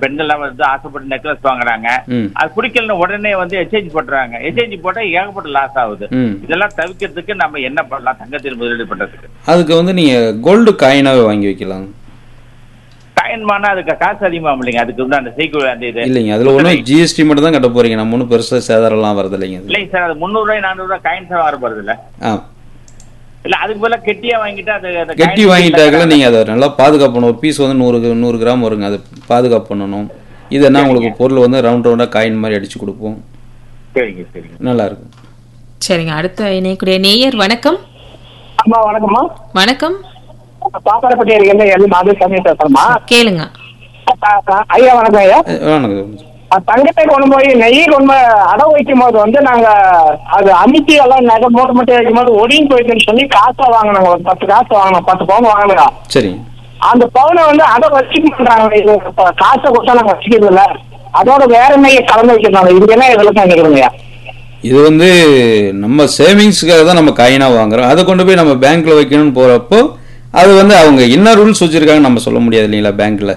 பெண்கள்லாம் வந்து ஆசைப்பட்டு நெக்லஸ் வாங்குறாங்க ம் அது பிடிக்கலன்னு உடனே வந்து எக்ஸ்சேஞ்ச் போட்டுறாங்க எக்ஸ்சேஞ்ச் போட்டா ஏகப்பட்ட லாஸ் ஆகுது ம் இதெல்லாம் தவிர்க்கிறதுக்கு நம்ம என்ன பண்ணலாம் தங்கத்தில் முதலீடு பண்றதுக்கு அதுக்கு வந்து நீங்கள் கோல்டு காயினாகவே வாங்கி வைக்கலாம் காயின்மானா அதுக்கு காசு அதிகமாகும் இல்லைங்க அதுக்கு வந்து அந்த சைக்கிள் அந்த இது இல்லைங்க அதில் ஒன்றும் ஜிஎஸ்டி மட்டும் தான் கட்ட போகிறீங்க நம்ம ஒன்றும் பெருசாக சேதாரம்லாம் வரது இல்லைங்க அது இல்லைங்க சார் அது முந்நூறு ரூபாய் நானூறு ரூபாய் காயின்ஸ் வர போறது இல்ல ஆ இல்ல அதுக்கு பதிலா கெட்டியா வாங்கிட்டு அது அந்த கெட்டி coins வாங்கிட்டாக்கல நீங்கள் அதை நல்லா பாதுகாப்பு பண்ணணும் ஒரு பீஸ் வந்து நூறு நூறு கிராம் வருங்க அதை பாதுகாப்பு பண்ணணும் இது என்ன உங்களுக்கு பொருள் வந்து ரவுண்ட் ரவுண்டாக காயின் மாதிரி அடிச்சு கொடுப்போம் சரிங்க சரிங்க நல்லா இருக்கும் சரிங்க அடுத்த இணையக்கூடிய நேயர் வணக்கம் அம்மா வணக்கம்மா வணக்கம் பாப்பாரப்பட்டி இருக்கிற எல் மாதவி சாமி பேசுறேம்மா கேளுங்க அ- அ- ஐயா வணக்கம் ஐயா அஹ் வணக்கம் அ, தங்கத்தை கொண்டு போய் நெய் கொண்டு போய் அடவு வைக்கும் போது வந்து நாங்க அது அமுத்தி எல்லாம் நகை மூட்டை மூட்டை வைக்கும் போது ஒடியும் போயிட்டுன்னு சொல்லி காசை வாங்கினாங்க ஒரு பத்து காசு வாங்கினோம் பத்து பவுன் வாங்கினோங்க சரிங்க அந்த பவுனை வந்து அதை வச்சுக்க மாட்டாங்க இது இப்ப காசை கொடுத்தா நாங்க வச்சுக்கிறது இல்ல அதோட வேற நெய்யை கலந்து வைக்கிறாங்க இது என்ன இதெல்லாம் நினைக்கிறீங்க இது வந்து நம்ம சேவிங்ஸ்க்காக தான் நம்ம காயினாக வாங்குறோம் அதை கொண்டு போய் நம்ம பேங்க்கில் வைக்கணும்னு போகிறப்போ அது வந்து அவங்க என்ன ரூல்ஸ் வச்சுருக்காங்க நம்ம சொல்ல முடியாது இல்லைங்களா பேங்க்கில்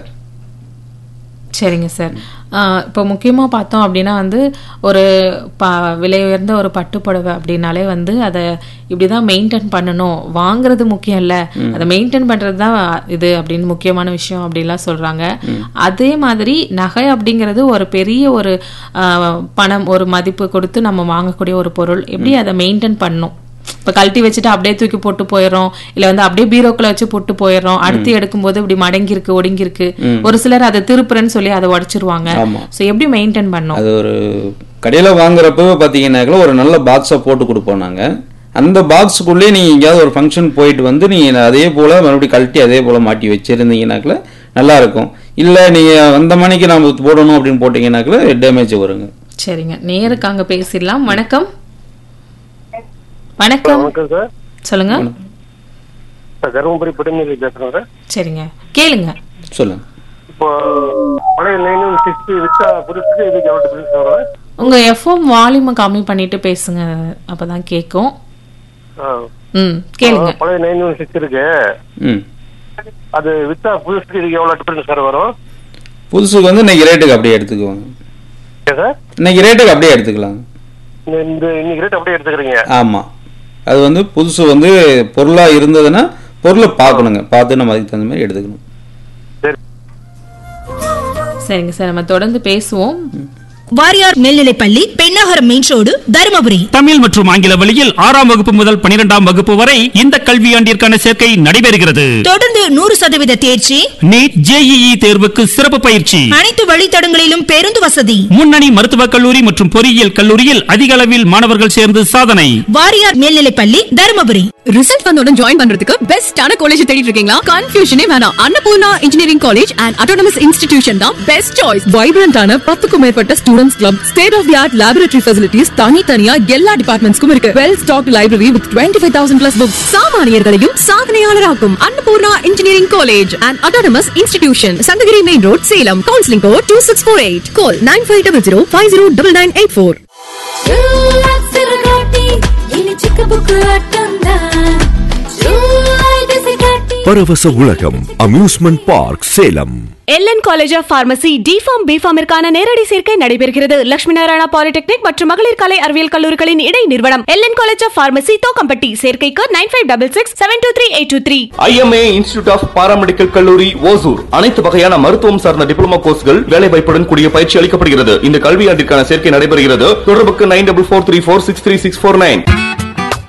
சரிங்க சார் ஆஹ் இப்போ முக்கியமாக பார்த்தோம் அப்படின்னா வந்து ஒரு ப விலை உயர்ந்த ஒரு பட்டு புடவை அப்படின்னாலே வந்து அதை இப்படி தான் மெயின்டைன் பண்ணணும் வாங்குறது முக்கியம் இல்லை அதை மெயின்டைன் பண்ணுறது தான் இது அப்படின்னு முக்கியமான விஷயம் அப்படின்லாம் சொல்கிறாங்க அதே மாதிரி நகை அப்படிங்கிறது ஒரு பெரிய ஒரு ஆஹ் பணம் ஒரு மதிப்பு கொடுத்து நம்ம வாங்கக்கூடிய ஒரு பொருள் எப்படி அதை மெயின்டைன் பண்ணணும் இப்ப கழட்டி வச்சுட்டு அப்படியே தூக்கி போட்டு போயிடுறோம் இல்ல வந்து அப்படியே பீரோக்குள்ள வச்சு போட்டு போயிடுறோம் அடுத்து எடுக்கும்போது இப்படி மடங்கி இருக்கு ஒடுங்கி இருக்கு ஒரு சிலர் அதை திருப்புறேன்னு சொல்லி அதை உடைச்சிருவாங்க ஆமா. சோ எப்படி மெயின்டைன் பண்ணும் அது ஒரு கடையில் வாங்குறப்ப பார்த்தீங்கன்னாக்கா ஒரு நல்ல பாக்ஸை போட்டு கொடுப்போம் நாங்கள் அந்த பாக்ஸுக்குள்ளேயே நீங்கள் எங்கேயாவது ஒரு ஃபங்க்ஷன் போயிட்டு வந்து நீங்கள் அதே போல் மறுபடியும் கழட்டி அதே போல் மாட்டி வச்சுருந்தீங்கனாக்கில் நல்லா இருக்கும் இல்லை நீங்கள் அந்த மணிக்கு நம்ம போடணும் அப்படின்னு போட்டிங்கனாக்கில் டேமேஜ் வருங்க சரிங்க நேருக்கு அங்க பேசிடலாம் வணக்கம் வணக்கம் வணக்கம் சார் சொல்லுங்க சார் தருமபுரி புடமேலி பேசுறேன் சார் சரிங்க கேளுங்க சொல்லுங்க இப்போ பழைய நைன் சிக்ஸ்டி வித்தா புதுசுக்கு இதுக்கு எவ்வளோ டிஃபரன்ஸ் வரும் உங்க எஃப்எம் வால்யூமை கம்மி பண்ணிட்டு பேசுங்க அப்பதான் கேட்கும் ஆ. ம் கேளுங்க பழைய நைன் ஒன் சிக்ஸ் இருக்கு ம் அது வித்தா புதுசுக்கு இதுக்கு எவ்வளோ டிஃபரன்ஸ் சார் வரும் புதுசுக்கு வந்து இன்னைக்கு ரேட்டுக்கு அப்படியே எடுத்துக்குவாங்க ஏன் சார் இன்னைக்கு ரேட்டுக்கு அப்படியே எடுத்துக்கலாங்க இந்த இந்த இன்னைக்கு ரேட் அப்படியே எடுத்துக்கிறீங்க ஆமாம் அது வந்து புதுசு வந்து பொருளாக இருந்ததுன்னா பொருளை பார்க்கணுங்க பார்த்து நம்ம அதுக்கு தகுந்த மாதிரி எடுத்துக்கணும் சரிங்க சார் நம்ம தொடர்ந்து பேசுவோம் வாரியார் மேல்நிலைப்பள்ளி பெண்ணாகரம் மெயின் ரோடு தருமபுரி தமிழ் மற்றும் ஆங்கில வழியில் ஆறாம் வகுப்பு முதல் பனிரெண்டாம் வகுப்பு வரை இந்த கல்வியாண்டிற்கான சேர்க்கை நடைபெறுகிறது தொடர்ந்து நூறு சதவீத தேர்ச்சி நீட் ஜேஇஇ தேர்வுக்கு சிறப்பு பயிற்சி அனைத்து வழித்தடங்களிலும் பேருந்து வசதி முன்னணி மருத்துவக் கல்லூரி மற்றும் பொறியியல் கல்லூரியில் அதிக அளவில் மாணவர்கள் சேர்ந்து சாதனை வாரியார் மேல்நிலைப்பள்ளி தருமபுரி ரிசல்ட் வந்தோட ஜாயின் பண்றதுக்கு பெஸ்டான காலேஜ் தேடிட்டு இருக்கீங்களா கன்ஃபியூஷனே வேணாம் Annapoorna engineering college and autonomous institution தான் பெஸ்ட் சாய்ஸ் வைப்ரண்டான பத்துக்கும் மேற்பட்ட students club state of the art laboratory facilities தனித்தனியா எல்லா டிபார்ட்மெண்ட்ஸ்க்கும் இருக்கு well stock library with twenty five thousand plus books சாமானியர்களையும் சாதனையாளராக்கும் Annapoorna engineering college and autonomous institution Sankagiri main road Salem counselling code two six four eight call nine five double zero five zero double nine eight four பரவச உலகம் amusement park Salem LN college of pharmacy D Pharm பிஃபார்மிற்கான நேரடி சேர்க்கை நடைபெறுகிறது Lakshmi Narayana polytechnic மற்றும் மகளிர் கலை அறிவியல் கல்லூரிகளின் இடை நிறுவனம் LN college of pharmacy Thokkampatti சேர்க்கைக்கு nine five double six seven two three eight two three IMA institute of paramedical கல்லூரி ஓசூர் அனைத்து வகையான மருத்துவம் சார்ந்த டிப்ளமோ கோர்ஸ்கள் வேலை வாய்ப்புடன் கூடிய பயிற்சி அளிக்கப்படுகிறது இந்த கல்வியாண்டிற்கான சேர்க்கை நடைபெறுகிறது தொடர்புக்கு nine double four three four six three six four nine